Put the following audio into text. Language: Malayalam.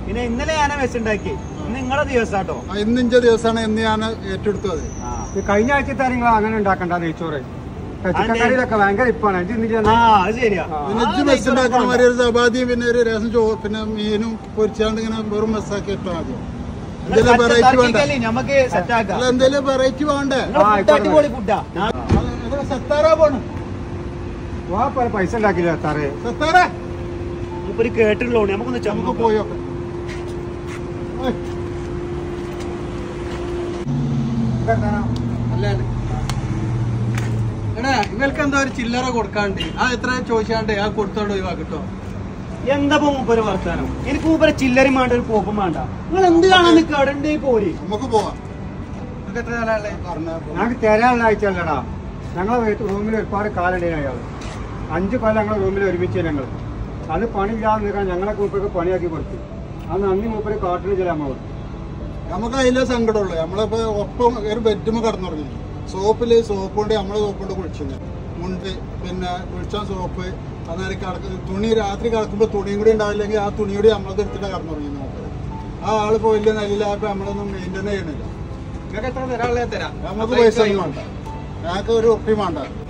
പിന്നെ ഇന്നലെ ഞാൻ വെച്ചുണ്ടാക്കി ഇന്ന് നിങ്ങളെ ദിവസാട്ടോ ആ, ഇന്ന് ഇഞ്ച ദിവസമാണ് എന്ന് ഞാൻ ഏറ്റെടുത്തത് ഈ കഴിഞ്ഞ ആഴ്ചത്തെ നിങ്ങൾ അങ്ങനെ ഉണ്ടാക്കണ്ട നെയ്ച്ചോറ് ചിക്കൻ കറിയിലൊക്കെ ഭയങ്കര ഇപ്പാണ് ഇത് ഇന്നിട്ട് ആ അത് ശരിയാ പിന്നെ ഇജ്ജ് മെസ് ഉണ്ടാക്കണ മാതിരി ഒരു ചപ്പാത്തിയും പിന്നെ ഒരു രസം ചോറ് പിന്നെ മീനും പൊരിച്ചാണ്ട് ഇങ്ങനെ വെറും മെസ്സാക്കി ഇട്ടാൽ മതി എന്തെങ്കിലും വെറൈറ്റി വേണ്ട നമുക്ക് സെറ്റ് ആക്കാം അല്ല എന്തെങ്കിലും വെറൈറ്റി വേണ്ടേ നിങ്ങളെ food അടിപൊളി ഫുഡാ സത്താറാ പോണ് വാ പല പൈസ ഉണ്ടാക്കില്ല സാറേ സത്താറേ ഇപ്പൊ കേട്ടിട്ടുള്ളൂ നമുക്കൊന്ന് നമുക്ക് ചമ്മക്ക് പോയോക്കെ എടാ ഇവർക്ക് എന്താ ഒരു ചില്ലറ കൊടുക്കാണ്ട് ആ എത്ര ചോദിച്ചാണ്ട് ആ കൊടുത്തോണ്ട് ഒഴിവാക്കിട്ടോ എന്താ ഇപ്പൊ മൂപ്പര് വർത്താനം എനിക്ക് മൂപ്പര് ചില്ലറയും വേണ്ട ഒരു പോപ്പും വേണ്ട നിങ്ങൾ എന്ത് കാണാൻ നിൽക്കുക അവിടെ ഉണ്ടേ പോരി നമുക്ക് പോവാം നിങ്ങൾക്ക് എത്ര കാലല്ലേ പറഞ്ഞാ പോ. ഞങ്ങൾക്ക് തരാനുള്ള ആഴ്ചയല്ലടാ ഞങ്ങളെ റൂമിൽ ഒരുപാട് കാലുണ്ടായിരുന്നു അയാൾ അഞ്ച് കൊല്ലം ഞങ്ങളെ റൂമിൽ ഒരുമിച്ച് ഞങ്ങൾ അത് പണിയില്ലാതെ നിൽക്കാൻ ഞങ്ങളെ മൂപ്പർക്ക് പണിയാക്കി കൊടുത്തു അന്ന് അന്ന് മൂപ്പര് കാട്ടിൽ ചില അമ്മ കൊടുത്തു നമുക്ക് അതിലെ സങ്കടമുള്ളൂ നമ്മളിപ്പോ ഒപ്പം ഒരു ബെഡ്മ കടന്നുറങ്ങി സോപ്പില് സോപ്പ് കൊണ്ട് നമ്മളെ സോപ്പ് കൊണ്ട് കുളിച്ചില്ല മുണ്ട് പിന്നെ കുളിച്ചാൻ സോപ്പ് അന്നേരം കിടക്ക തുണി രാത്രി കിടക്കുമ്പോൾ തുണിയും കൂടി ഉണ്ടാവില്ലെങ്കിൽ ആ തുണി കൂടി നമ്മളത് എടുത്തിട്ട് കടന്നുറങ്ങി നോക്കുക ആ ആള് പോയില്ല നല്ലില്ലായപ്പോ നമ്മളൊന്നും മെയിൻറ്റെയിൻ ചെയ്യണില്ല നിങ്ങൾക്ക് എത്ര തരാനുള്ളത് തരാം നമുക്ക് പൈസ ഒന്നും വേണ്ട ഞങ്ങൾക്ക് ഒരു ഉറപ്പിയും വേണ്ട